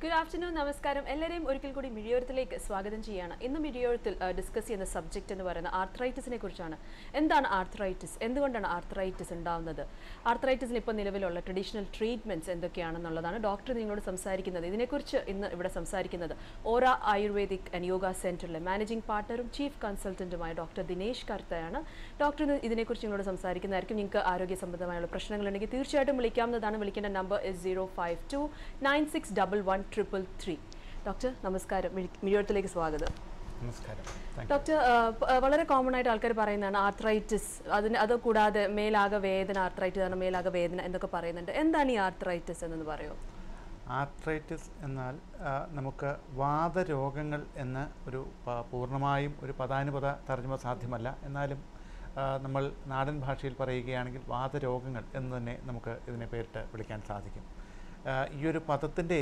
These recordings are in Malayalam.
ഗുഡ് ആഫ്റ്റർനൂൺ നമസ്കാരം എല്ലാവരെയും ഒരിക്കൽ കൂടി മിഴിയോരത്തിലേക്ക് സ്വാഗതം ചെയ്യാണ് ഇന്ന് മിഴിയോരത്തിൽ ഡിസ്കസ് ചെയ്യുന്ന സബ്ജക്റ്റ് എന്ന് പറയുന്ന ആർത്രൈറ്റിസിനെ കുറിച്ചാണ് എന്താണ് ആർത്രൈറ്റിസ് എന്തുകൊണ്ടാണ് ആർത്രൈറ്റിസ് ഉണ്ടാവുന്നത് ആർത്രൈറ്റിസിന് ഇപ്പോൾ നിലവിലുള്ള ട്രഡീഷണൽ ട്രീറ്റ്മെന്റ്സ് എന്തൊക്കെയാണെന്നുള്ളതാണ് ഡോക്ടർ നിങ്ങളോട് സംസാരിക്കുന്നത് ഇതിനെക്കുറിച്ച് ഇന്ന് ഇവിടെ സംസാരിക്കുന്നത് ഓറ ആയുർവേദിക് ആൻഡ് യോഗ സെന്ററിലെ മാനേജിംഗ് പാർട്ണറും ചീഫ് കൺസൾട്ടന്റുമായ ഡോക്ടർ ദിനേശ് കർത്തയാണ് ഡോക്ടർ ഇന്ന് ഇതിനെക്കുറിച്ച് നിങ്ങളോട് സംസാരിക്കുന്നതായിരിക്കും നിങ്ങൾക്ക് ആരോഗ്യ സംബന്ധമായുള്ള പ്രശ്നങ്ങളുണ്ടെങ്കിൽ തീർച്ചയായിട്ടും വിളിക്കാവുന്നതാണ് വിളിക്കേണ്ട number is zero five two nine six double one triple three doctor നമസ്കാരം മിഴി- മിഴിയോരത്തിലേക്ക് സ്വാഗതം നമസ്കാരം താങ്ക് ഡോക്ടർ ആ, പ- ആ, വളരെ കോമൺ ആയിട്ട് ആൾക്കാർ പറയുന്നതാണ് ആർത്രൈറ്റിസ് അതിന് അത് കൂടാതെ മേലാകെ വേദന ആർത്രൈറ്റിസ് ആണ് മേലാകെ വേദന എന്നൊക്കെ പറയുന്നുണ്ട് എന്താണ് ഈ ആർത്രൈറ്റിസ് എന്നൊന്ന് പറയുമോ ആർത്രൈറ്റിസ് എന്നാൽ ആ, നമുക്ക് വാതരോഗങ്ങൾ എന്ന ഒരു പ- പൂർണ്ണമായും ഒരു പദാനുപത തർജ്ജമ സാധ്യമല്ല എന്നാലും ആ, നമ്മൾ നാടൻ ഭാഷയിൽ പറയുകയാണെങ്കിൽ വാതരോഗങ്ങൾ എന്ന് തന്നെ നമുക്ക് ഇതിനെ പേരിട്ട് വിളിക്കാൻ സാധിക്കും ആ, ഈ ഒരു പദത്തിൻ്റെ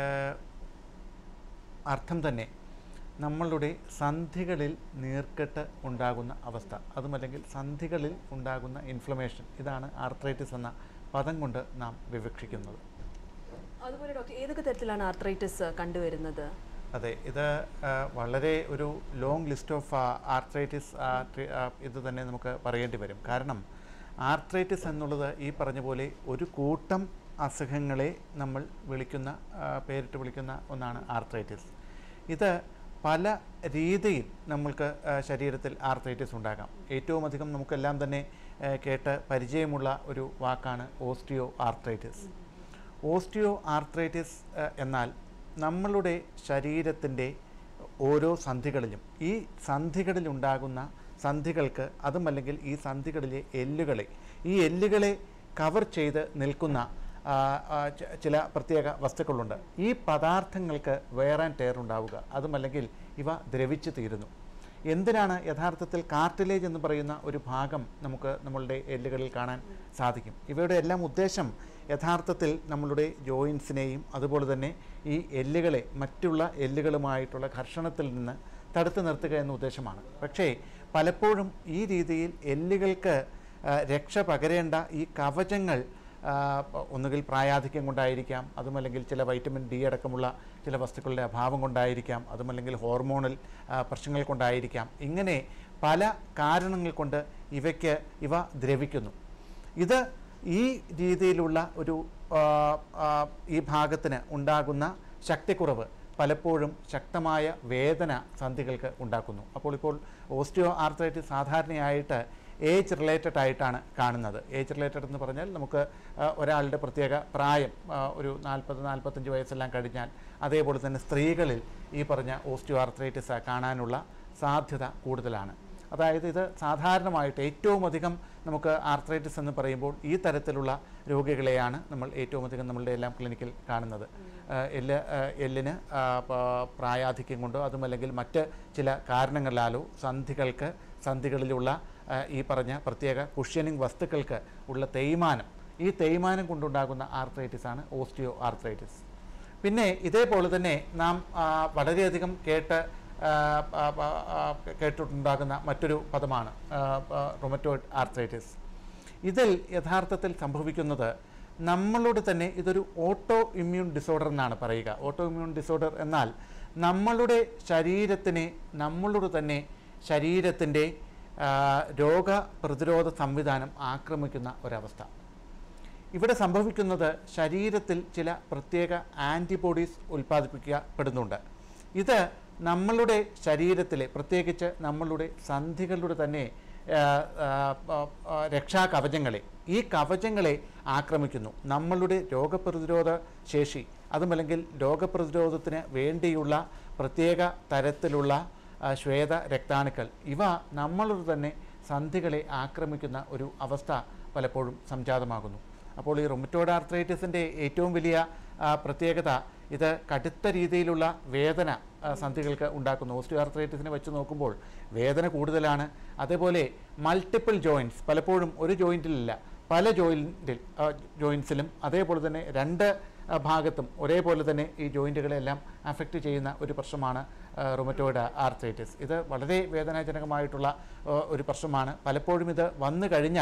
അർത്ഥം തന്നെ നമ്മളുടെ സന്ധികളിൽ നീർക്കെട്ട് ഉണ്ടാകുന്ന അവസ്ഥ അതുമല്ലെങ്കിൽ സന്ധികളിൽ ഉണ്ടാകുന്ന ഇൻഫ്ലമേഷൻ ഇതാണ് ആർത്രൈറ്റിസ് എന്ന പദം കൊണ്ട് നാം വിവക്ഷിക്കുന്നത് അതുപോലെ ഡോക്ടർ ഏതൊക്കെ തരത്തിലാണ് ആർത്രൈറ്റിസ് കണ്ടുവരുന്നത് അതെ ഇത് ആ, വളരെ ഒരു ലോങ് ലിസ്റ്റ് ഓഫ് ആർത്രൈറ്റിസ് ഇത് തന്നെ നമുക്ക് പറയേണ്ടി വരും കാരണം ആർത്രൈറ്റിസ് എന്നുള്ളത് ഈ പറഞ്ഞ പോലെ ഒരു കൂട്ടം അസുഖങ്ങളെ നമ്മൾ വിളിക്കുന്ന ആ, പേരിട്ട് വിളിക്കുന്ന ഒന്നാണ് ആർത്രൈറ്റിസ് ഇത് പല രീതിയിൽ നമ്മൾക്ക് ആ, ശരീരത്തിൽ ആർത്രൈറ്റിസ് ഉണ്ടാകാം ഏറ്റവും അധികം നമുക്കെല്ലാം തന്നെ ആ, കേട്ട് പരിചയമുള്ള ഒരു വാക്കാണ് ഓസ്റ്റിയോ ആർത്രൈറ്റിസ് ഓസ്റ്റിയോ ആർത്രൈറ്റിസ് ഏഹ്, എന്നാൽ നമ്മളുടെ ശരീരത്തിൻ്റെ ഓരോ സന്ധികളിലും ഈ സന്ധികളിൽ ഉണ്ടാകുന്ന സന്ധികൾക്ക് അതുമല്ലെങ്കിൽ ഈ സന്ധികളിലെ എല്ലുകളെ ഈ എല്ലുകളെ കവർ ചെയ്ത് നിൽക്കുന്ന ആ, ആ, ച- ചില പ്രത്യേക വസ്തുക്കളുണ്ട് ഈ പദാർത്ഥങ്ങൾക്ക് വേർ ആൻഡ് ടയർ ഉണ്ടാവുക അതുമല്ലെങ്കിൽ ഇവ ദ്രവിച്ചു തീരുന്നു എന്തിനാണ് യഥാർത്ഥത്തിൽ കാർട്ടിലേജ് എന്ന് പറയുന്ന ഒരു ഭാഗം നമുക്ക് നമ്മളുടെ എല്ലുകളിൽ കാണാൻ സാധിക്കും ഇവയുടെ എല്ലാം ഉദ്ദേശം യഥാർത്ഥത്തിൽ നമ്മളുടെ ജോയിൻസിനെയും അതുപോലെ തന്നെ ഈ എല്ലുകളെ മറ്റുള്ള എല്ലുകളുമായിട്ടുള്ള ഘർഷണത്തിൽ നിന്ന് തടുത്തു നിർത്തുക എന്ന ഉദ്ദേശമാണ് പക്ഷേ പലപ്പോഴും ഈ രീതിയിൽ എല്ലുകൾക്ക് ആ, രക്ഷ പകരേണ്ട ഈ കവചങ്ങൾ ആ, പ- ഒന്നുകിൽ പ്രായാധിക്യം കൊണ്ടായിരിക്കാം അതുമല്ലെങ്കിൽ ചില വൈറ്റമിൻ ഡി അടക്കമുള്ള ചില വസ്തുക്കളുടെ അഭാവം കൊണ്ടായിരിക്കാം അതുമല്ലെങ്കിൽ ഹോർമോണൽ ആ, പ്രശ്നങ്ങൾ കൊണ്ടായിരിക്കാം ഇങ്ങനെ പല കാരണങ്ങൾ കൊണ്ട് ഇവയ്ക്ക് ഇവ ദ്രവിക്കുന്നു ഇത് ഈ രീതിയിലുള്ള ഒരു ആ, ആ, ഈ ഭാഗത്തിന് ഉണ്ടാകുന്ന ശക്തിക്കുറവ് പലപ്പോഴും ശക്തമായ വേദന സന്ധികൾക്ക് ഉണ്ടാക്കുന്നു അപ്പോൾ ഇപ്പോൾ ഓസ്റ്റിയോ ആർത്രൈറ്റിസ് സാധാരണയായിട്ട് ഏജ് റിലേറ്റഡ് ആയിട്ടാണ് കാണുന്നത് ഏജ് റിലേറ്റഡ് എന്ന് പറഞ്ഞാൽ നമുക്ക് ആ, ഒരാളുടെ പ്രത്യേക പ്രായം ആ, ഒരു നാൽപ്പത് നാൽപ്പത്തഞ്ച് വയസ്സെല്ലാം കഴിഞ്ഞാൽ അതേപോലെ തന്നെ സ്ത്രീകളിൽ ഈ പറഞ്ഞ ഓസ്റ്റിയോ ആർത്രൈറ്റിസ് കാണാനുള്ള സാധ്യത കൂടുതലാണ് അതായത് ഇത് സാധാരണമായിട്ട് ഏറ്റവും അധികം നമുക്ക് ആർത്രൈറ്റിസ് എന്ന് പറയുമ്പോൾ ഈ തരത്തിലുള്ള രോഗികളെയാണ് നമ്മൾ ഏറ്റവും അധികം നമ്മളുടെ എല്ലാം ക്ലിനിക്കിൽ കാണുന്നത് ആ, എല്ല് ആ, എല്ലിന് ആ, പ- പ്രായാധിക്യം കൊണ്ടോ അതുമല്ലെങ്കിൽ മറ്റ് ചില കാരണങ്ങളാലോ സന്ധികൾക്ക് സന്ധികളിലുള്ള ആ, ഈ പറഞ്ഞ പ്രത്യേക കുഷ്യനിങ് വസ്തുക്കൾക്ക് ഉള്ള തേയ്മാനം ഈ തേയ്മാനം കൊണ്ടുണ്ടാകുന്ന ആർത്രൈറ്റിസ് ആണ് ഓസ്റ്റിയോ ആർത്രൈറ്റിസ് പിന്നെ ഇതേപോലെ തന്നെ നാം ആ, വളരെയധികം കേട്ട് ആ, ആ, ആ, കേട്ടിട്ടുണ്ടാകുന്ന മറ്റൊരു പദമാണ് റൊമറ്റോയിഡ് ആർത്രൈറ്റിസ് ഇതിൽ യഥാർത്ഥത്തിൽ സംഭവിക്കുന്നത് നമ്മളുടെ തന്നെ ഇതൊരു ഓട്ടോ ഇമ്മ്യൂൺ ഡിസോർഡർ എന്നാണ് പറയുക ഓട്ടോ ഇമ്മ്യൂൺ ഡിസോർഡർ എന്നാൽ നമ്മളുടെ ശരീരത്തിനെ നമ്മളുടെ തന്നെ ശരീരത്തിൻ്റെ ആ, രോഗപ്രതിരോധ സംവിധാനം ആക്രമിക്കുന്ന ഒരവസ്ഥ ഇവിടെ സംഭവിക്കുന്നത് ശരീരത്തിൽ ചില പ്രത്യേക ആൻറ്റിബോഡീസ് ഉൽപ്പാദിപ്പിക്കപ്പെടുന്നുണ്ട് ഇത് നമ്മളുടെ ശരീരത്തിലെ പ്രത്യേകിച്ച് നമ്മളുടെ സന്ധികളുടെ തന്നെ ആ, ആ, ആ, ആ, രക്ഷാകവചങ്ങളെ ഈ കവചങ്ങളെ ആക്രമിക്കുന്നു നമ്മളുടെ രോഗപ്രതിരോധ ശേഷി അതുമല്ലെങ്കിൽ രോഗപ്രതിരോധത്തിന് വേണ്ടിയുള്ള പ്രത്യേക തരത്തിലുള്ള ആ, ശ്വേത രക്താണുക്കൾ ഇവ നമ്മളുടെ തന്നെ സന്ധികളെ ആക്രമിക്കുന്ന ഒരു അവസ്ഥ പലപ്പോഴും സംജാതമാകുന്നു അപ്പോൾ ഈ റൊമറ്റോയിഡ് ആർത്രൈറ്റിസിൻ്റെ ഏറ്റവും വലിയ ആ, പ്രത്യേകത ഇത് കടുത്ത രീതിയിലുള്ള വേദന ആ, സന്ധികൾക്ക് ഉണ്ടാക്കുന്നു ഓസ്റ്റിയോ ആർത്രൈറ്റിസിനെ വെച്ച് നോക്കുമ്പോൾ വേദന കൂടുതലാണ് അതേപോലെ മൾട്ടിപ്പിൾ ജോയിൻറ്റ്സ് പലപ്പോഴും ഒരു ജോയിൻറ്റിലില്ല പല ജോയിൻറ്റിൽ ജോയിൻസിലും അതേപോലെ തന്നെ രണ്ട് ആ, ഭാഗത്തും ഒരേപോലെ തന്നെ ഈ ജോയിൻറ്റുകളെല്ലാം അഫക്റ്റ് ചെയ്യുന്ന ഒരു പ്രശ്നമാണ് റൊമറ്റോയിഡ് ആർത്രൈറ്റിസ് ഇത് വളരെ വേദനാജനകമായിട്ടുള്ള ആ, ഒരു പ്രശ്നമാണ് പലപ്പോഴും ഇത് വന്നു കഴിഞ്ഞാൽ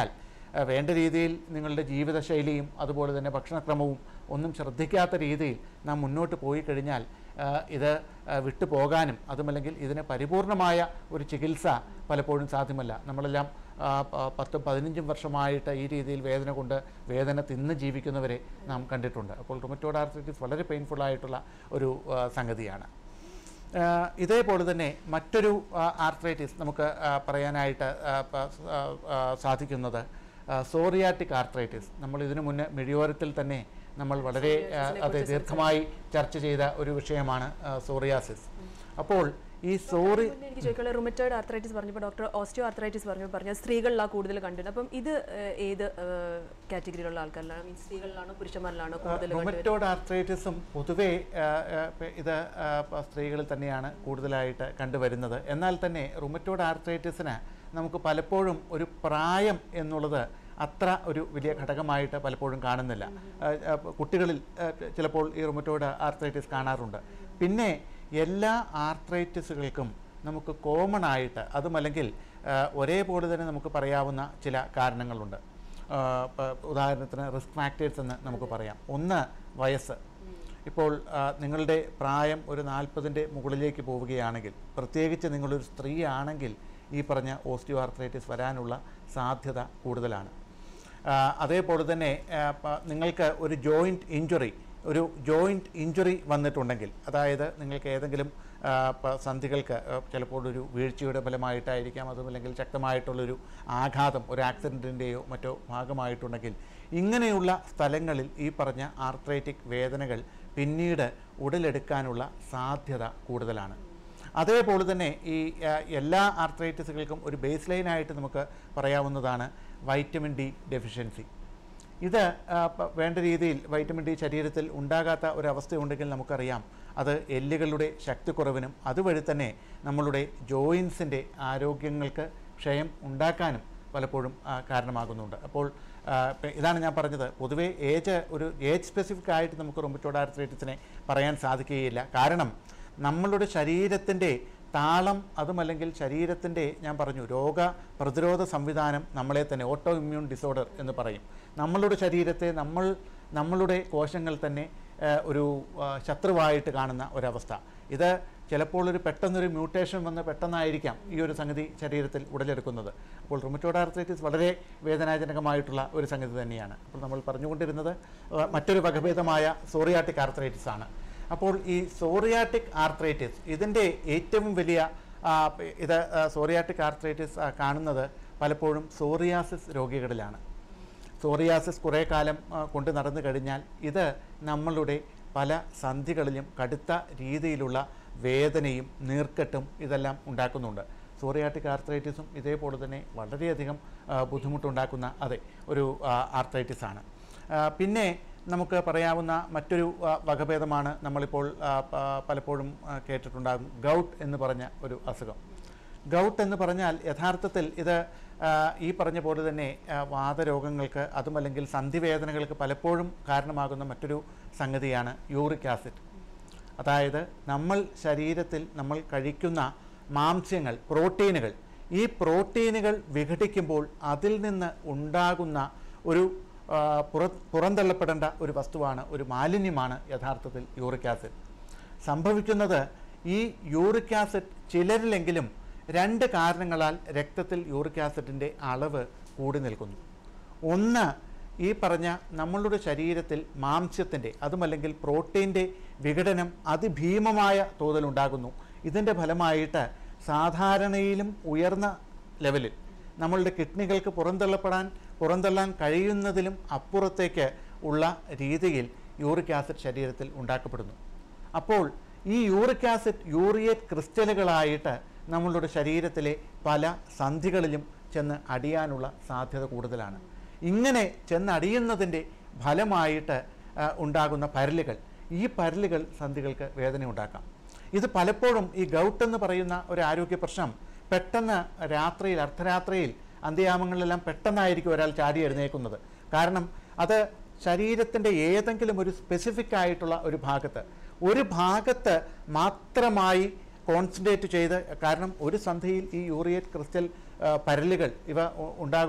ആ, വേണ്ട രീതിയിൽ നിങ്ങളുടെ ജീവിതശൈലിയും അതുപോലെ തന്നെ ഭക്ഷണക്രമവും ഒന്നും ശ്രദ്ധിക്കാത്ത രീതിയിൽ നാം മുന്നോട്ട് പോയി കഴിഞ്ഞാൽ ആ, ഇത് ആ, വിട്ടു പോകാനും അതുമല്ലെങ്കിൽ ഇതിന് പരിപൂർണമായ ഒരു ചികിത്സ പലപ്പോഴും സാധ്യമല്ല നമ്മളെല്ലാം ആ, പ- പത്തും പതിനഞ്ചും വർഷമായിട്ട് ഈ രീതിയിൽ വേദന കൊണ്ട് വേദന തിന്ന് ജീവിക്കുന്നവരെ നാം കണ്ടിട്ടുണ്ട് അപ്പോൾ റുമറ്റോഡ് ആർത്രൈറ്റിസ് വളരെ പെയിൻഫുൾ ആയിട്ടുള്ള ഒരു ആ, സംഗതിയാണ് ആ, ഇതേപോലെ തന്നെ മറ്റൊരു ആർത്രൈറ്റിസ് നമുക്ക് ആ, പറയാനായിട്ട് ആ, പ- ആ, ആ, സാധിക്കുന്നത് സോറിയാറ്റിക് ആർത്രൈറ്റിസ് നമ്മൾ ഇതിനു മുന്നേ മിഴിയോരത്തിൽ തന്നെ നമ്മൾ വളരെ ആ, അത് ദീർഘമായി ചർച്ച ചെയ്ത ഒരു വിഷയമാണ് സോറിയാസിസ് അപ്പോൾ ഈ സോറി മുന്നേ എനിക്ക് ചോദിക്കാനുള്ള റുമറ്റോയിഡ് ആർത്രൈറ്റിസ് പറഞ്ഞപ്പോൾ ഡോക്ടർ ഓസ്റ്റിയോ ആർത്രൈറ്റിസ് പറഞ്ഞു പറഞ്ഞ സ്ത്രീകളിലാണ് കൂടുതൽ കണ്ടിരുന്നത് അപ്പം ഇത് ഏഹ്, ഏത് കാറ്റഗറിയിലുള്ള ആൾക്കാരിലാണ് മീൻസ് സ്ത്രീകളിലാണോ പുരുഷന്മാരിലാണോ കൂടുതൽ കണ്ടുവരുന്നത് റൊമറ്റോഡ് ആർത്രൈറ്റിസും പൊതുവേ ആ, ആ, പ- ഇത് ആ, പ- സ്ത്രീകളിൽ തന്നെയാണ് കൂടുതലായിട്ട് കണ്ടുവരുന്നത് എന്നാൽ തന്നെ റുമറ്റോഡ് ആർത്രൈറ്റിസിന് നമുക്ക് പലപ്പോഴും ഒരു പ്രായം എന്നുള്ളത് അത്ര ഒരു വലിയ ഘടകമായിട്ട് പലപ്പോഴും കാണുന്നില്ല ആ, ആ, കുട്ടികളിൽ ആ, ചിലപ്പോൾ ഈ റുമറ്റോഡ് ആർത്രൈറ്റിസ് കാണാറുണ്ട് പിന്നെ എല്ലാ ആർത്രൈറ്റിസുകൾക്കും നമുക്ക് കോമൺ ആയിട്ട് അതുമല്ലെങ്കിൽ ആ, ഒരേപോലെ തന്നെ നമുക്ക് പറയാവുന്ന ചില കാരണങ്ങളുണ്ട് ആ, പ- ഉദാഹരണത്തിന് റിസ്ക് ഫാക്ടേഴ്സ് എന്ന് നമുക്ക് പറയാം ഒന്ന് വയസ്സ് ഇപ്പോൾ ആ, നിങ്ങളുടെ പ്രായം ഒരു നാൽപ്പതിൻ്റെ മുകളിലേക്ക് പോവുകയാണെങ്കിൽ പ്രത്യേകിച്ച് നിങ്ങളൊരു സ്ത്രീ ആണെങ്കിൽ ഈ പറഞ്ഞ ഓസ്റ്റിയോ ആർത്രൈറ്റിസ് വരാനുള്ള സാധ്യത കൂടുതലാണ് ആ, അതേപോലെ തന്നെ ആ, പ- നിങ്ങൾക്ക് ഒരു ജോയിൻറ്റ് ഇഞ്ചുറി ഒരു ജോയിൻറ്റ് ഇഞ്ചുറി വന്നിട്ടുണ്ടെങ്കിൽ അതായത് നിങ്ങൾക്ക് ഏതെങ്കിലും ആ, പ- സന്ധികൾക്ക് ആ, ചിലപ്പോൾ ഒരു വീഴ്ചയുടെ ഫലമായിട്ടായിരിക്കാം അതുമല്ലെങ്കിൽ ശക്തമായിട്ടുള്ളൊരു ആഘാതം ഒരു ആക്സിഡൻറ്റിൻ്റെയോ മറ്റോ ഭാഗമായിട്ടുണ്ടെങ്കിൽ ഇങ്ങനെയുള്ള സ്ഥലങ്ങളിൽ ഈ പറഞ്ഞ ആർത്രൈറ്റിക് വേദനകൾ പിന്നീട് ഉടലെടുക്കാനുള്ള സാധ്യത കൂടുതലാണ് അതേപോലെ തന്നെ ഈ ആ, എല്ലാ ആർത്രൈറ്റിസുകൾക്കും ഒരു ബേസ് ലൈനായിട്ട് നമുക്ക് പറയാവുന്നതാണ് വൈറ്റമിൻ ഡി ഡെഫിഷ്യൻസി ഇത് ആ, പ- വേണ്ട രീതിയിൽ വൈറ്റമിൻ ഡി ശരീരത്തിൽ ഉണ്ടാകാത്ത ഒരവസ്ഥയുണ്ടെങ്കിൽ നമുക്കറിയാം അത് എല്ലുകളുടെ ശക്തിക്കുറവിനും അതുവഴി തന്നെ നമ്മളുടെ ജോയിൻസിൻ്റെ ആരോഗ്യങ്ങൾക്ക് ക്ഷയം ഉണ്ടാക്കാനും പലപ്പോഴും ആ, കാരണമാകുന്നുണ്ട് അപ്പോൾ ആ, ഇപ്പ- ഇതാണ് ഞാൻ പറഞ്ഞത് പൊതുവേ ഏജ് ഒരു ഏജ് സ്പെസിഫിക് ആയിട്ട് നമുക്ക് റൊമറ്റോഡ് ആർത്രൈറ്റിസിനെ പറയാൻ സാധിക്കുകയില്ല കാരണം നമ്മളുടെ ശരീരത്തിൻ്റെ താളം അതുമല്ലെങ്കിൽ ശരീരത്തിൻ്റെ ഞാൻ പറഞ്ഞു രോഗ പ്രതിരോധ സംവിധാനം നമ്മളെ തന്നെ ഓട്ടോ ഇമ്മ്യൂൺ ഡിസോർഡർ എന്ന് പറയും നമ്മളുടെ ശരീരത്തെ നമ്മൾ നമ്മളുടെ കോശങ്ങൾ തന്നെ ആ, ഒരു ആ, ശത്രുവായിട്ട് കാണുന്ന ഒരവസ്ഥ ഇത് ചിലപ്പോൾ ഒരു പെട്ടെന്നൊരു മ്യൂട്ടേഷൻ വന്ന് പെട്ടെന്നായിരിക്കാം ഈ ഒരു സംഗതി ശരീരത്തിൽ ഉടലെടുക്കുന്നത് അപ്പോൾ റുമറ്റോഡ് ആർത്രൈറ്റിസ് വളരെ വേദനാജനകമായിട്ടുള്ള ഒരു സംഗതി തന്നെയാണ് അപ്പോൾ നമ്മൾ പറഞ്ഞുകൊണ്ടിരുന്നത് ആ, മറ്റൊരു വകഭേദമായ സോറിയാട്ടിക് ആർത്രൈറ്റിസ് ആണ് അപ്പോൾ ഈ സോറിയാട്ടിക് ആർത്രൈറ്റിസ് ഇതിൻ്റെ ഏറ്റവും വലിയ ആ, പ- ഇത് സോറിയാട്ടിക് ആർത്രൈറ്റിസ് ആ, കാണുന്നത് പലപ്പോഴും സോറിയാസിസ് രോഗികളിലാണ് സോറിയാസിസ് കുറേ കാലം ആ, കൊണ്ട് നടന്നു കഴിഞ്ഞാൽ ഇത് നമ്മളുടെ പല സന്ധികളിലും കടുത്ത രീതിയിലുള്ള വേദനയും നീർക്കെട്ടും ഇതെല്ലാം ഉണ്ടാക്കുന്നുണ്ട് സോറിയാട്ടിക് ആർത്രൈറ്റിസും ഇതേപോലെ തന്നെ വളരെയധികം ആ, ബുദ്ധിമുട്ടുണ്ടാക്കുന്ന അതെ ഒരു ആ, ആർത്രൈറ്റിസ് ആണ് ആ, പിന്നെ നമുക്ക് പറയാവുന്ന മറ്റൊരു ആ, വകഭേദമാണ് നമ്മളിപ്പോൾ ആ, പ- പലപ്പോഴും ആ, കേട്ടിട്ടുണ്ടാകും ഗൗട്ട് എന്ന് പറഞ്ഞ ഒരു അസുഖം ഗൗട്ട് എന്ന് പറഞ്ഞാൽ യഥാർത്ഥത്തിൽ ഇത് ആ, ഈ പറഞ്ഞ പോലെ തന്നെ ആ, വാതരോഗങ്ങൾക്ക് അതുമല്ലെങ്കിൽ സന്ധിവേദനകൾക്ക് പലപ്പോഴും കാരണമാകുന്ന മറ്റൊരു സംഗതിയാണ് യൂറിക് ആസിഡ് അതായത് നമ്മൾ ശരീരത്തിൽ നമ്മൾ കഴിക്കുന്ന മാംസ്യങ്ങൾ പ്രോട്ടീനുകൾ ഈ പ്രോട്ടീനുകൾ വിഘടിക്കുമ്പോൾ അതിൽ നിന്ന് ഉണ്ടാകുന്ന ഒരു ആ, പുറ പുറന്തള്ളപ്പെടേണ്ട ഒരു വസ്തുവാണ് ഒരു മാലിന്യമാണ് യഥാർത്ഥത്തിൽ യൂറിക് ആസിഡ് സംഭവിക്കുന്നത് ഈ യൂറിക് ആസിഡ് ചിലരിലെങ്കിലും രണ്ട് കാരണങ്ങളാൽ രക്തത്തിൽ യൂറിക് ആസിഡിൻ്റെ അളവ് കൂടി നിൽക്കുന്നു ഒന്ന് ഈ പറഞ്ഞ നമ്മളുടെ ശരീരത്തിൽ മാംസ്യത്തിൻ്റെ അതുമല്ലെങ്കിൽ പ്രോട്ടീൻ്റെ വിഘടനം അതിഭീമമായ തോതിലുണ്ടാകുന്നു ഇതിൻ്റെ ഫലമായിട്ട് സാധാരണയിലും ഉയർന്ന ലെവലിൽ നമ്മളുടെ കിഡ്നികൾക്ക് പുറന്തള്ളപ്പെടാൻ പുറന്തള്ളാൻ കഴിയുന്നതിലും അപ്പുറത്തേക്ക് ഉള്ള രീതിയിൽ യൂറിക് ആസിഡ് ശരീരത്തിൽ ഉണ്ടാക്കപ്പെടുന്നു അപ്പോൾ ഈ യൂറിക് ആസിഡ് യൂറിയേറ്റ് ക്രിസ്റ്റലുകളായിട്ട് നമ്മളുടെ ശരീരത്തിലെ പല സന്ധികളിലും ചെന്ന് അടിയാനുള്ള സാധ്യത കൂടുതലാണ് ഇങ്ങനെ ചെന്നടിയുന്നതിൻ്റെ ഫലമായിട്ട് ആ, ഉണ്ടാകുന്ന പരലുകൾ ഈ പരലുകൾ സന്ധികൾക്ക് വേദന ഉണ്ടാക്കാം ഇത് പലപ്പോഴും ഈ ഗൗട്ട് എന്ന് പറയുന്ന ഒരു ആരോഗ്യ പ്രശ്നം പെട്ടെന്ന് രാത്രിയിൽ അർദ്ധരാത്രിയിൽ അന്ത്യയാമങ്ങളിലെല്ലാം പെട്ടെന്നായിരിക്കും ഒരാൾ ചാടി എഴുന്നേക്കുന്നത് കാരണം അത് ശരീരത്തിൻ്റെ ഏതെങ്കിലും ഒരു സ്പെസിഫിക് ആയിട്ടുള്ള ഒരു ഭാഗത്ത് ഒരു ഭാഗത്ത് മാത്രമായി കോൺസെൻട്രേറ്റ് ചെയ്ത് കാരണം ഒരു സന്ധിയിൽ ഈ യൂറിയേറ്റ് ക്രിസ്റ്റൽ ആ, പരലുകൾ ഇവ ഉ- ഉണ്ടാകുന്നു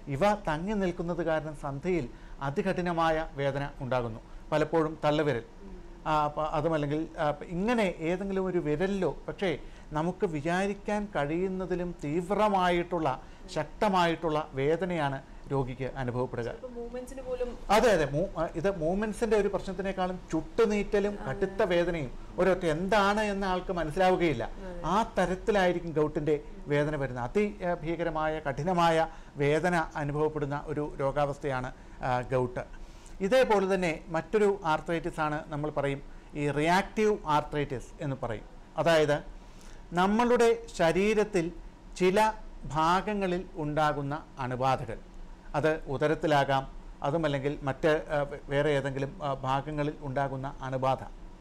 ഇവ തങ്ങി നിൽക്കുന്നത് കാരണം സന്ധിയിൽ അതികഠിനമായ വേദന ഉണ്ടാകുന്നു പലപ്പോഴും തള്ളുവിരൽ ആ, പ- അതുമല്ലെങ്കിൽ ആ, പ- ഇങ്ങനെ ഏതെങ്കിലും ഒരു വിരലിലോ പക്ഷേ നമുക്ക് വിചാരിക്കാൻ കഴിയുന്നതിലും തീവ്രമായിട്ടുള്ള ശക്തമായിട്ടുള്ള വേദനയാണ് രോഗിക്ക് അനുഭവപ്പെടുക ഇപ്പൊ മൂവ്മെന്റ്സിന് പോലും അതെ അതെ മൂ- ആ, ഇത് മൂവ്മെന്റ്സിന്റെ ഒരു പ്രശ്നത്തിനേക്കാളും ചുട്ടുനീറ്റലും കടുത്ത വേദനയും ഒരൊറ്റ എന്താണ് എന്ന് ആൾക്ക് മനസ്സിലാവുകയില്ല ആ തരത്തിലായിരിക്കും ഗൗട്ടിന്റെ വേദന വരുന്നത് അതിഭീകരമായ കഠിനമായ വേദന അനുഭവപ്പെടുന്ന ഒരു രോഗാവസ്ഥയാണ് ആ, ഗൗട്ട് ഇതേപോലെ തന്നെ മറ്റൊരു ആർത്രൈറ്റിസ് ആണ് നമ്മൾ പറയും ഈ റിയാക്റ്റീവ് ആർത്രൈറ്റിസ് എന്ന് പറയും അതായത് നമ്മളുടെ ശരീരത്തിൽ ചില ഭാഗങ്ങളിൽ ഉണ്ടാകുന്ന അണുബാധകൾ അത് ഉദരത്തിലാകാം അതുമല്ലെങ്കിൽ മറ്റ് ആ, വേറെ ഏതെങ്കിലും ആ, ഭാഗങ്ങളിൽ ഉണ്ടാകുന്ന അണുബാധ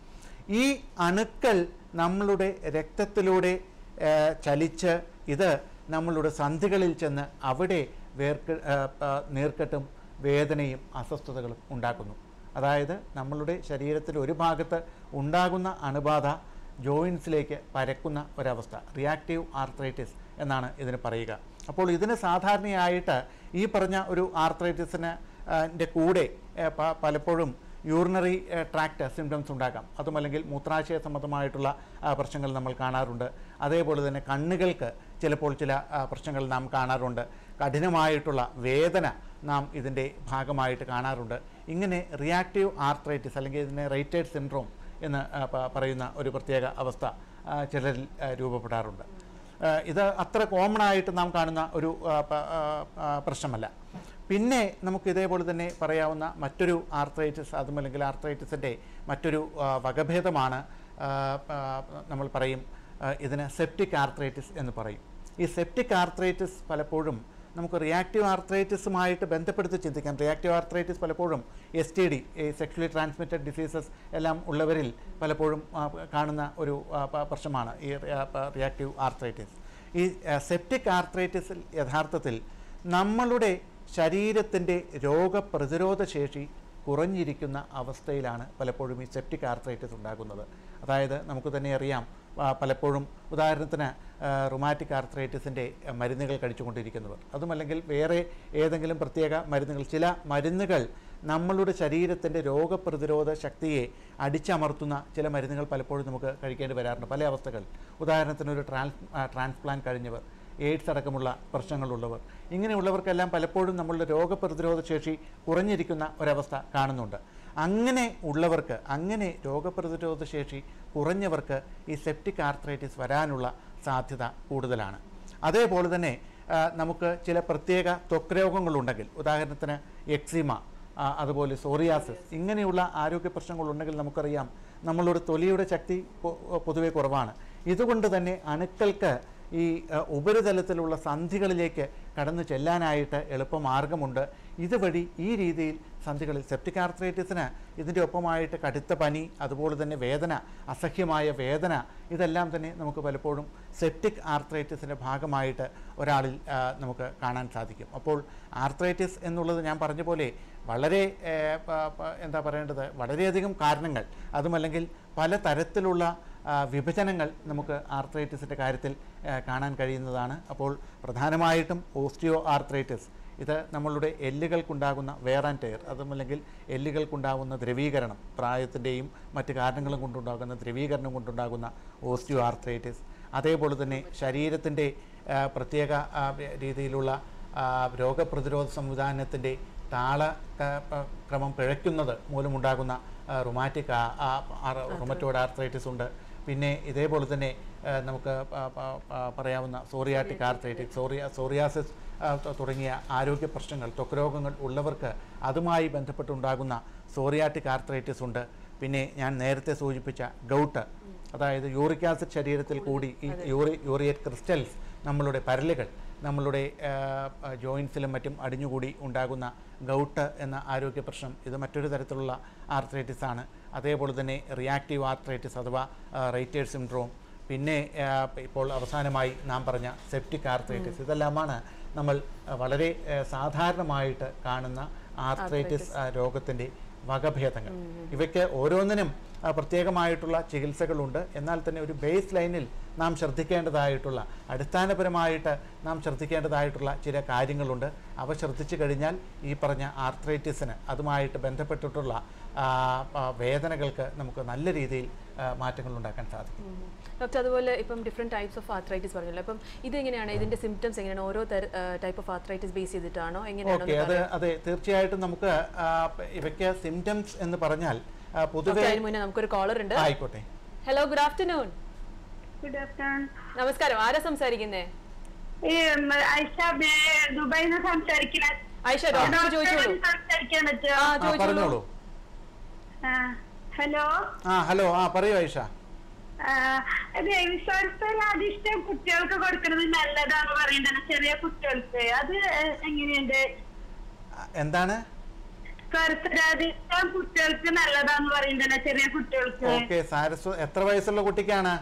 ഈ അണുക്കൾ നമ്മളുടെ രക്തത്തിലൂടെ ആ, ചലിച്ച് ഇത് നമ്മളുടെ സന്ധികളിൽ ചെന്ന് അവിടെ വേർക്ക് ആ, ആ, നീർക്കെട്ടും വേദനയും അസ്വസ്ഥതകളും ഉണ്ടാക്കുന്നു അതായത് നമ്മളുടെ ശരീരത്തിൽ ഒരു ഭാഗത്ത് ഉണ്ടാകുന്ന അണുബാധ ജോയിൻസിലേക്ക് പരക്കുന്ന ഒരവസ്ഥ റിയാക്റ്റീവ് ആർത്രൈറ്റിസ് എന്നാണ് ഇതിന് പറയുക അപ്പോൾ ഇതിന് സാധാരണയായിട്ട് ഈ പറഞ്ഞ ഒരു ആർത്രൈറ്റിസിന് ൻ്റെ കൂടെ ഏ, പ- പലപ്പോഴും യൂറിനറി ട്രാക്ട് സിംറ്റംസ് ഉണ്ടാകാം അതുമല്ലെങ്കിൽ മൂത്രാശയ സംബന്ധമായിട്ടുള്ള ആ, പ്രശ്നങ്ങൾ നമ്മൾ കാണാറുണ്ട് അതേപോലെ തന്നെ കണ്ണുകൾക്ക് ചിലപ്പോൾ ചില ആ, പ്രശ്നങ്ങൾ നാം കാണാറുണ്ട് കഠിനമായിട്ടുള്ള വേദന നാം ഇതിൻ്റെ ഭാഗമായിട്ട് കാണാറുണ്ട് ഇങ്ങനെ റിയാക്റ്റീവ് ആർത്രൈറ്റിസ് അല്ലെങ്കിൽ ഇതിനെ റേറ്റേഡ് സിൻഡ്രോം എന്ന് ആ, പ- പറയുന്ന ഒരു പ്രത്യേക അവസ്ഥ ആ, ചിലരിൽ ആ, രൂപപ്പെടാറുണ്ട് ആ, ഇത് അത്ര കോമൺ ആയിട്ട് നാം കാണുന്ന ഒരു ആ, പ- ആ, ആ, പ്രശ്നമല്ല പിന്നെ നമുക്ക് ഇതേപോലെ തന്നെ പറയാവുന്ന മറ്റൊരു ആർത്രൈറ്റിസ് അതുമല്ലെങ്കിൽ ആർത്രൈറ്റിസിൻ്റെ മറ്റൊരു ആ, വകഭേദമാണ് ആ, ആ, നമ്മൾ പറയും ആ, ഇതിന് സെപ്റ്റിക് ആർത്രൈറ്റിസ് എന്ന് പറയും ഈ സെപ്റ്റിക് ആർത്രൈറ്റിസ് പലപ്പോഴും നമുക്ക് റിയാക്റ്റീവ് ആർത്രൈറ്റിസുമായിട്ട് ബന്ധപ്പെടുത്തി ചിന്തിക്കാം റിയാക്റ്റീവ് ആർത്രൈറ്റിസ് പലപ്പോഴും എസ് ടി ഡി ഈ സെക്ഷലി ട്രാൻസ്മിറ്റഡ് ഡിസീസസ് എല്ലാം ഉള്ളവരിൽ പലപ്പോഴും ആ, കാണുന്ന ഒരു ആ, പ- പ്രശ്നമാണ് ഈ റിയാക്റ്റീവ് ആർത്രൈറ്റിസ് ഈ സെപ്റ്റിക് ആർത്രൈറ്റിസിൽ യഥാർത്ഥത്തിൽ നമ്മളുടെ ശരീരത്തിൻ്റെ രോഗപ്രതിരോധ ശേഷി കുറഞ്ഞിരിക്കുന്ന അവസ്ഥയിലാണ് പലപ്പോഴും ഈ സെപ്റ്റിക് ആർത്രൈറ്റിസ് ഉണ്ടാകുന്നത് അതായത് നമുക്ക് തന്നെ അറിയാം ആ, പലപ്പോഴും ഉദാഹരണത്തിന് റുമാറ്റിക് ആർത്രൈറ്റിസിൻ്റെ മരുന്നുകൾ കഴിച്ചുകൊണ്ടിരിക്കുന്നവർ അതുമല്ലെങ്കിൽ വേറെ ഏതെങ്കിലും പ്രത്യേക മരുന്നുകൾ ചില മരുന്നുകൾ നമ്മളുടെ ശരീരത്തിൻ്റെ രോഗപ്രതിരോധ ശക്തിയെ അടിച്ചമർത്തുന്ന ചില മരുന്നുകൾ പലപ്പോഴും നമുക്ക് കഴിക്കേണ്ടി വരാറുണ്ട് പല അവസ്ഥകൾ ഉദാഹരണത്തിന് ഒരു ട്രാൻസ് ട്രാൻസ്പ്ലാന്റ് കഴിഞ്ഞവർ എയ്ഡ്സ് അടക്കമുള്ള പ്രശ്നങ്ങളുള്ളവർ ഇങ്ങനെയുള്ളവർക്കെല്ലാം പലപ്പോഴും നമ്മളുടെ രോഗപ്രതിരോധ ശേഷി കുറഞ്ഞിരിക്കുന്ന ഒരവസ്ഥ കാണുന്നുണ്ട് അങ്ങനെ ഉള്ളവർക്ക് അങ്ങനെ രോഗപ്രതിരോധ ശേഷി കുറഞ്ഞവർക്ക് ഈ സെപ്റ്റിക് ആർത്രൈറ്റിസ് വരാനുള്ള സാധ്യത കൂടുതലാണ് അതേപോലെ തന്നെ ആ, നമുക്ക് ചില പ്രത്യേക ത്വക്ക് രോഗങ്ങളുണ്ടെങ്കിൽ ഉദാഹരണത്തിന് എക്സിമ ആ, അതുപോലെ സോറിയാസിസ് ഇങ്ങനെയുള്ള ആരോഗ്യ പ്രശ്നങ്ങളുണ്ടെങ്കിൽ നമുക്കറിയാം നമ്മളുടെ തൊലിയുടെ ശക്തി പൊ- പൊതുവെ കുറവാണ് ഇതുകൊണ്ട് തന്നെ അണുക്കൾക്ക് ഈ ആ, ഉപരിതലത്തിലുള്ള സന്ധികളിലേക്ക് കടന്നു ചെല്ലാനായിട്ട് എളുപ്പമാർഗമുണ്ട് ഇതുവഴി ഈ രീതിയിൽ സന്ധികളിൽ സെപ്റ്റിക് ആർത്രൈറ്റിസിന് ഇതിൻ്റെ ഒപ്പമായിട്ട് കടുത്ത പനി അതുപോലെ തന്നെ വേദന അസഹ്യമായ വേദന ഇതെല്ലാം തന്നെ നമുക്ക് പലപ്പോഴും സെപ്റ്റിക് ആർത്രൈറ്റിസിൻ്റെ ഭാഗമായിട്ട് ഒരാളിൽ ആ, നമുക്ക് കാണാൻ സാധിക്കും അപ്പോൾ ആർത്രൈറ്റിസ് എന്നുള്ളത് ഞാൻ പറഞ്ഞ പോലെ വളരെ ഏ, പ- പ- എന്താ പറയേണ്ടത് വളരെയധികം കാരണങ്ങൾ അതുമല്ലെങ്കിൽ പല തരത്തിലുള്ള ആ, വിഭജനങ്ങൾ നമുക്ക് ആർത്രൈറ്റിസിൻ്റെ കാര്യത്തിൽ ആ, കാണാൻ കഴിയുന്നതാണ് അപ്പോൾ പ്രധാനമായിട്ടും ഓസ്റ്റിയോ ആർത്രൈറ്റിസ് ഇത് നമ്മളുടെ എല്ലുകൾക്കുണ്ടാകുന്ന വേർ ആൻഡ് ടയർ അതുമല്ലെങ്കിൽ എല്ലുകൾക്കുണ്ടാകുന്ന ദ്രവീകരണം പ്രായത്തിൻ്റെയും മറ്റ് കാരണങ്ങളും കൊണ്ടുണ്ടാകുന്ന ദ്രവീകരണം കൊണ്ടുണ്ടാകുന്ന ഓസ്റ്റിയോ ആർത്രൈറ്റിസ് അതേപോലെ തന്നെ ശരീരത്തിൻ്റെ ആ, പ്രത്യേക ആ, രീതിയിലുള്ള ആ, രോഗപ്രതിരോധ സംവിധാനത്തിൻ്റെ താള ആ, പ- ക്രമം പിഴയ്ക്കുന്നത് മൂലമുണ്ടാകുന്ന റുമാറ്റിക് റുമറ്റോയിഡ് ആർത്രൈറ്റിസ് ഉണ്ട് പിന്നെ ഇതേപോലെ തന്നെ ആ, നമുക്ക് പ- പ- പ- പറയാവുന്ന സോറിയാറ്റിക് ആർത്രൈറ്റിക് സോറിയ സോറിയാസിസ് ആ, ത- തുടങ്ങിയ ആരോഗ്യ പ്രശ്നങ്ങൾ ത്വക്ക് രോഗങ്ങൾ ഉള്ളവർക്ക് അതുമായി ബന്ധപ്പെട്ടുണ്ടാകുന്ന സോറിയാറ്റിക് ആർത്രൈറ്റിസ് ഉണ്ട് പിന്നെ ഞാൻ നേരത്തെ സൂചിപ്പിച്ച ഗൗട്ട് അതായത് യൂറിക് ആസിഡ് ശരീരത്തിൽ കൂടി ഈ യൂറി യൂറിയറ്റ് ക്രിസ്റ്റൽസ് നമ്മളുടെ പരലുകൾ നമ്മളുടെ ജോയിൻസിലും മറ്റും അടിഞ്ഞുകൂടി ഉണ്ടാകുന്ന ഗൗട്ട് എന്ന ആരോഗ്യ പ്രശ്നം ഇത് മറ്റൊരു തരത്തിലുള്ള ആർത്രൈറ്റിസ് ആണ് അതേപോലെ തന്നെ റിയാക്റ്റീവ് ആർത്രൈറ്റിസ് അഥവാ റൈറ്റേഡ് സിൻഡ്രോം പിന്നെ ആ, ഇപ്പോൾ അവസാനമായി നാം പറഞ്ഞ സെപ്റ്റിക് ആർത്രൈറ്റിസ് ഇതെല്ലാമാണ് നമ്മൾ ആ, വളരെ ആ, സാധാരണമായിട്ട് കാണുന്ന ആർത്രൈറ്റിസ് രോഗത്തിൻ്റെ വകഭേദങ്ങൾ ഇവയ്ക്ക് ഓരോന്നിനും ആ, പ്രത്യേകമായിട്ടുള്ള ചികിത്സകളുണ്ട് എന്നാൽ തന്നെ ഒരു ബേസ് ലൈനിൽ നാം ശ്രദ്ധിക്കേണ്ടതായിട്ടുള്ള അടിസ്ഥാനപരമായിട്ട് നാം ശ്രദ്ധിക്കേണ്ടതായിട്ടുള്ള ചില കാര്യങ്ങളുണ്ട് അവ ശ്രദ്ധിച്ചു കഴിഞ്ഞാൽ ഈ പറഞ്ഞ ആർത്രൈറ്റിസിന് അതുമായിട്ട് ബന്ധപ്പെട്ടിട്ടുള്ള ആ, ആ, വേദനകൾക്ക് നമുക്ക് നല്ല രീതിയിൽ ആ, മാറ്റങ്ങൾ ഉണ്ടാക്കാൻ സാധിക്കും ഡോക്ടർ അതുപോലെ ഇപ്പം ഡിഫറെൻറ്റ് ടൈപ്സ് ഓഫ് ആർത്രൈറ്റിസ് പറഞ്ഞല്ലോ അപ്പം ഇത് എങ്ങനെയാണ് ഇതിന്റെ സിംറ്റംസ് എങ്ങനെയാണ് ഓരോ ടൈപ്പ് ഓഫ് ആർത്രൈറ്റിസ് ബേസ് ചെയ്തിട്ടാണോ എങ്ങനെയാണോ ഓക്കെ അത് അതെ തീർച്ചയായിട്ടും നമുക്ക് ആ, ഇവയ്ക്ക് സിംറ്റംസ് എന്ന് പറഞ്ഞാൽ ആ, പൊതുവെ ഡോക്ടർ അതിന് മുന്നേ നമുക്കൊരു കോളർ ഉണ്ട് ആയിക്കോട്ടെ hello good afternoon good afternoon നമസ്കാരം ആരാ സംസാരിക്കുന്നേ ഈ ഉം, ഐഷ ബേ- ദുബായിൽ നിന്ന് സംസാരിക്കുന്ന ഐഷ ഡോക്ടർ ചോദിച്ചോളൂ സംസാരിക്കാൻ പറ്റുമോ ആ ആ ചോദിച്ചോളൂ പറഞ്ഞോളൂ ആ, ഹലോ ആ ഹലോ ആ പറയൂ ഐഷ ആ, അത് സ്വൽപ്പം അധിഷ്ഠം കുട്ടികൾക്ക് കൊടുക്കുന്നത് നല്ലതാന്ന് പറയുന്നത് ചെറിയ കുട്ടികൾക്ക് അത് എ- എങ്ങനെയുണ്ട് ആ, എന്താണ് സ്വരത്തരാധിഷ്ഠം കുട്ടികൾക്ക് നല്ലതാന്ന് പറയുന്നത് ചെറിയ കുട്ടികൾക്ക് ഓക്കെ സാരസ്വ എത്ര വയസ്സുള്ള കുട്ടിക്കാണ്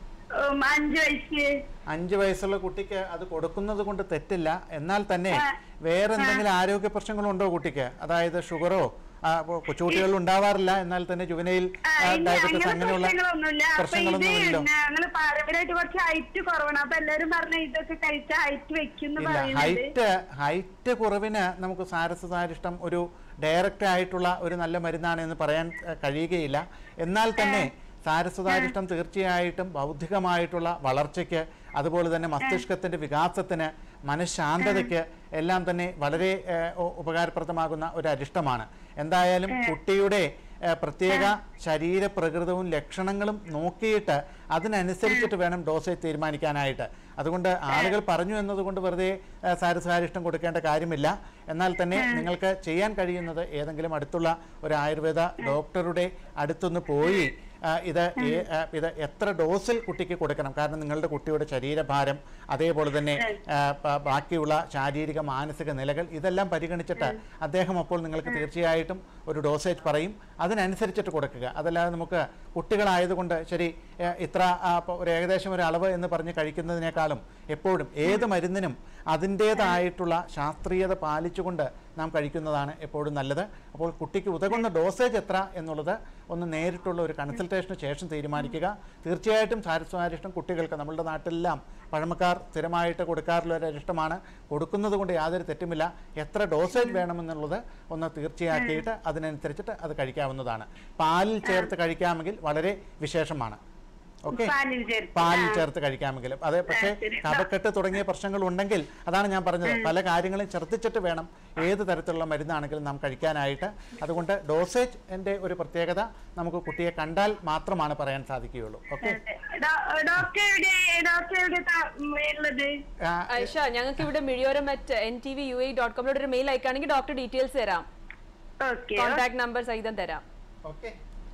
ഉം, അഞ്ച് വയസ്സ് അഞ്ച് വയസ്സുള്ള കുട്ടിക്ക് അത് കൊടുക്കുന്നത് കൊണ്ട് തെറ്റില്ല എന്നാൽ തന്നെ ആ. വേറെ എന്തെങ്കിലും ആരോഗ്യ പ്രശ്നങ്ങളുണ്ടോ കുട്ടിക്ക് അതായത് ഷുഗറോ ആ, ഇപ്പൊ കൊച്ചുകുട്ടികളിൽ ഉണ്ടാവാറില്ല എന്നാൽ തന്നെ ജുവനയിൽ ആ, ഇല്ല, ഡയബറ്റിസ് അങ്ങനെ അങ്ങനെയുള്ള പ്രശ്നങ്ങളൊന്നുമില്ല അപ്പൊ ഇത് പ്രശ്നങ്ങളൊന്നുമില്ലല്ലോ ഞങ്ങള് പാരമ്പര്യമായിട്ട് കുറച്ച് ഹൈറ്റ് കുറവാണ് അപ്പൊ എല്ലാരും പറഞ്ഞ ഇതൊക്കെ കഴിച്ച ഹൈറ്റ് വെക്കുന്നു ഇല്ല പറയുന്നത് ഹൈറ്റ് ഹൈറ്റ് കുറവിന് നമുക്ക് സാരസസാരിഷ്ടം ഒരു ഡയറക്റ്റ് ആയിട്ടുള്ള ഒരു നല്ല മരുന്നാണ് എന്ന് പറയാൻ ഏഹ്, കഴിയുകയില്ല എന്നാൽ തന്നെ സാരസ്വതാരിഷ്ടം തീർച്ചയായിട്ടും ബൗദ്ധികമായിട്ടുള്ള വളർച്ചയ്ക്ക് അതുപോലെ തന്നെ മസ്തിഷ്കത്തിന്റെ വികാസത്തിന് മനഃശാന്തതയ്ക്ക് എല്ലാം തന്നെ വളരെ ഏഹ്, ഉ- ഉപകാരപ്രദമാകുന്ന ഒരു അരിഷ്ടമാണ് എന്തായാലും കുട്ടിയുടെ ഏഹ്, പ്രത്യേക ശരീര പ്രകൃതവും ലക്ഷണങ്ങളും നോക്കിയിട്ട് അതിനനുസരിച്ചിട്ട് വേണം ഡോസേജ് തീരുമാനിക്കാനായിട്ട് അതുകൊണ്ട് ആളുകൾ പറഞ്ഞു എന്നതുകൊണ്ട് വെറുതെ ഏഹ്, സാരസാരിഷ്ടം കൊടുക്കേണ്ട കാര്യമില്ല എന്നാൽ തന്നെ നിങ്ങൾക്ക് ചെയ്യാൻ കഴിയുന്നത് ഏതെങ്കിലും അടുത്തുള്ള ഒരു ആയുർവേദ ഡോക്ടറുടെ അടുത്തൊന്ന് പോയി ആ, ഇത് ഏ- ആ, ഇത് എത്ര ഡോസിൽ കുട്ടിക്ക് കൊടുക്കണം കാരണം നിങ്ങളുടെ കുട്ടിയുടെ ശരീരഭാരം അതേപോലെ തന്നെ ആ, പ- ബാക്കിയുള്ള ശാരീരിക മാനസിക നിലകൾ ഇതെല്ലാം പരിഗണിച്ചിട്ട് അദ്ദേഹം അപ്പോൾ നിങ്ങൾക്ക് തീർച്ചയായിട്ടും ഒരു ഡോസേജ് പറയും അതിനനുസരിച്ചിട്ട് കൊടുക്കുക അതല്ലാതെ നമുക്ക് കുട്ടികളായതുകൊണ്ട് ശരി ഏ, ഇത്ര ആ, ഇപ്പൊ ഒരു ഏകദേശം ഒരു അളവ് എന്ന് പറഞ്ഞ് കഴിക്കുന്നതിനേക്കാളും എപ്പോഴും ഏത് മരുന്നിനും അതിൻ്റേതായിട്ടുള്ള ശാസ്ത്രീയത പാലിച്ചുകൊണ്ട് നാം കഴിക്കുന്നതാണ് എപ്പോഴും നല്ലത് അപ്പോൾ കുട്ടിക്ക് ഉതകുന്ന ഡോസേജ് എത്ര എന്നുള്ളത് ഒന്ന് നേരിട്ടുള്ള ഒരു കൺസൾട്ടേഷന് ശേഷം തീരുമാനിക്കുക തീർച്ചയായിട്ടും സാരസ്വാരിഷ്ടം കുട്ടികൾക്ക് നമ്മളുടെ നാട്ടിലെല്ലാം പഴമക്കാർ സ്ഥിരമായിട്ട് കൊടുക്കാറുള്ള ഒരു അരിഷ്ടമാണ് കൊടുക്കുന്നത് കൊണ്ട് യാതൊരു തെറ്റുമില്ല എത്ര ഡോസേജ് വേണമെന്നുള്ളത് ഒന്ന് തീർച്ചയാക്കിയിട്ട് അതിനനുസരിച്ചിട്ട് അത് കഴിക്കാവുന്നതാണ് പാലിൽ ചേർത്ത് കഴിക്കാമെങ്കിൽ വളരെ വിശേഷമാണ് ഓക്കെ പാലിൽ ചേർത്ത് പാലിൽ ചേർത്ത് കഴിക്കാമെങ്കിലും അതെ പക്ഷേ കഫക്കെട്ട് തുടങ്ങിയ പ്രശ്നങ്ങൾ ഉണ്ടെങ്കിൽ അതാണ് ഞാൻ പറഞ്ഞത് പല കാര്യങ്ങളും ശ്രദ്ധിച്ചിട്ട് വേണം ഏത് തരത്തിലുള്ള മരുന്നാണെങ്കിലും നാം കഴിക്കാനായിട്ട് അതുകൊണ്ട് ഡോസേജ് എൻ്റെ ഒരു പ്രത്യേകത നമുക്ക് കുട്ടിയെ കണ്ടാൽ മാത്രമാണ് പറയാൻ സാധിക്കുകയുള്ളൂ ഓക്കെ ഡോ- ഡോക്ടർ എവിടെ ഡോക്ടർ എവിടെ താ- ഉം, ഉള്ളത് ഐഷ ഞങ്ങൾക്ക് ഇവിടെ Mizhiyoram at N T V U I dot കോമിലൂടെ ഒരു മെയിൽ അയക്കുകയാണെങ്കിൽ ഡോക്ടർ ഡീറ്റെയിൽസ് തരാം ഓക്കെ കോൺടാക്ട് നമ്പർ സഹിതം തരാം ഓക്കെ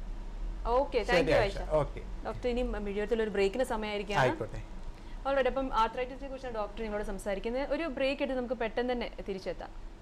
ഓക്കെ താങ്ക് ശരി you Ayisha Aisha okay doctor ഇനി മിഴിയോരത്തിൽ ഒരു ബ്രേക്കിന് സമയമായിരിക്കാം ആയിക്കോട്ടെ ഓൾറെഡി അപ്പം ആർത്രൈറ്റിസിനെ കുറിച്ചാണ് ഡോക്ടർ നിങ്ങളോട് സംസാരിക്കുന്നത് ഒരു ബ്രേക്ക് എടുത്ത് നമുക്ക് പെട്ടെന്ന് തന്നെ തിരിച്ചെത്താം